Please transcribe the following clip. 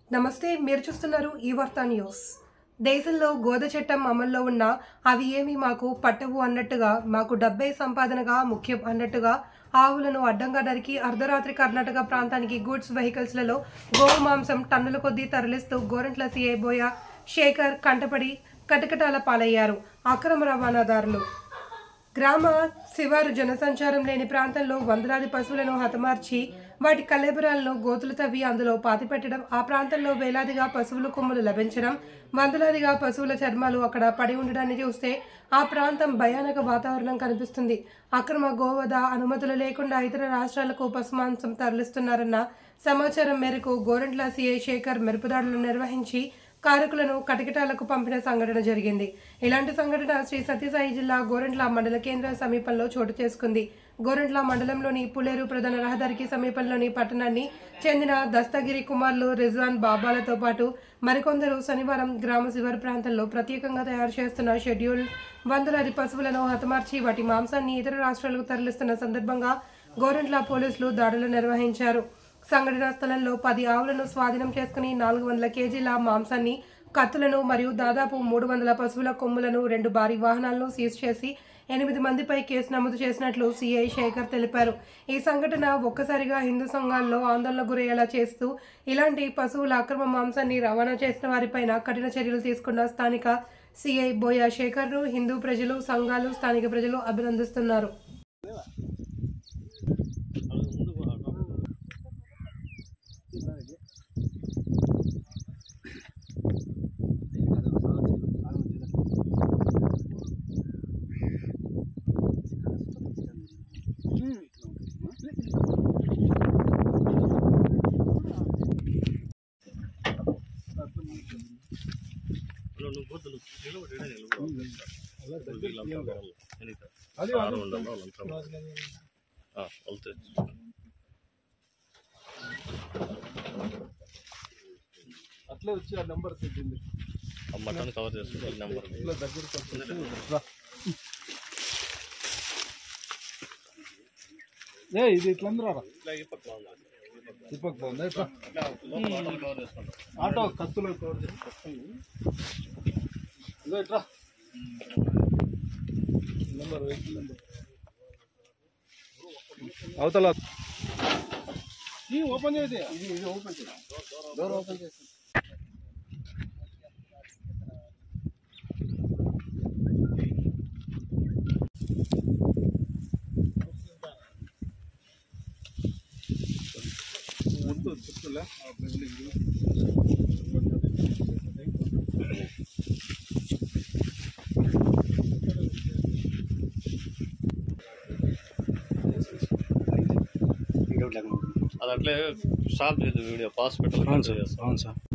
నమస్తే మీరు చూస్తున్నారు ఈ వార్తా న్యూస్ దేశంలో గోద చట్టం అమల్లో ఉన్న అవి ఏమి మాకు పట్టవు అన్నట్టుగా మాకు డబ్బే సంపాదనగా ముఖ్యం అన్నట్టుగా ఆవులను అడ్డంగా నరికి అర్ధరాత్రి కర్ణాటక ప్రాంతానికి గూడ్స్ వెహికల్స్లలో గోవు మాంసం టన్నుల కొద్దీ తరలిస్తూ గోరంట్ల సీఐ బోయ శేఖర్ కంటపడి కటకటాల పాలయ్యారు అక్రమ రవాణాదారులు గ్రామ శివారు జనసంచారం లేని ప్రాంతంలో వందలాది పశువులను హతమార్చి వాటి కల్లెబరాలను గోతులు తవ్వి అందులో పాతిపెట్టడం ఆ ప్రాంతంలో వేలాదిగా పశువుల కొమ్ములు లభించడం వందలాదిగా పశువుల చర్మాలు అక్కడ పడి ఉండడాన్ని చూస్తే ఆ ప్రాంతం భయానక వాతావరణం కనిపిస్తుంది అక్రమ గోవధ అనుమతులు లేకుండా ఇతర రాష్ట్రాలకు పశుమాంసం తరలిస్తున్నారన్న సమాచారం మేరకు గోరంట్ల సిఐ శేఖర్ మెరుపుదాడులు నిర్వహించి కారకులను కటకటాలకు పంపిన సంఘటన జరిగింది ఇలాంటి సంఘటన శ్రీ సత్యసాయి జిల్లా గోరంట్ల మండల కేంద్ర సమీపంలో చోటు చేసుకుంది గోరంట్ల మండలంలోని పులేరు ప్రధాన రహదారికి సమీపంలోని పట్టణాన్ని చెందిన దస్తగిరి కుమార్లు రిజ్వాన్ బాబాలతో పాటు మరికొందరు శనివారం గ్రామ శివారు ప్రాంతంలో ప్రత్యేకంగా తయారు చేస్తున్న షెడ్యూల్ వందలాది పశువులను హతమార్చి వాటి మాంసాన్ని ఇతర రాష్ట్రాలకు తరలిస్తున్న సందర్భంగా గోరంట్ల పోలీసులు దాడులు నిర్వహించారు సంఘటనా స్థలంలో పది ఆవులను స్వాధీనం చేసుకుని నాలుగు వందల కేజీల మాంసాన్ని కత్తులను మరియు దాదాపు మూడు వందల పశువుల కొమ్ములను రెండు భారీ వాహనాలను సీజ్ చేసి ఎనిమిది మందిపై కేసు నమోదు చేసినట్లు సిఐ శేఖర్ తెలిపారు ఈ సంఘటన ఒక్కసారిగా హిందూ సంఘాల్లో ఆందోళన గురయ్యేలా చేస్తూ ఇలాంటి పశువుల అక్రమ మాంసాన్ని రవాణా చేసిన వారిపైన కఠిన చర్యలు తీసుకున్న స్థానిక సిఐ బోయా శేఖర్ను హిందూ ప్రజలు సంఘాలు స్థానిక ప్రజలు అభినందిస్తున్నారు అట్లే వచ్చి ఆ నెంబర్ తెచ్చింది ఆ మటన్ కవర్ చేసుకుని నెంబర్ ఇట్లా దగ్గరకు వచ్చి రా. ఏ ఇది ఇట్లా అందరూ రా ఇప్పక బాగుంది ఇట్లా కవర్ చేసుకుంటాం ఆటో కత్తులు కవర్ చేసి పట్టుకోండి. ఇదో ఇట్లా నెంబర్ వెహికల్ నెంబర్ అవతల ఈ ఓపెన్ చేసి ఇది ఇది ఓపెన్ చేసి డోర్ ఓపెన్ చేసి ముందు చుట్టూలే ఆ బిల్డింగ్ అది అట్లే స్టాప్ చేయదు వీడియో పాస్ పెట్టాలి అవును సార్ అవును సార్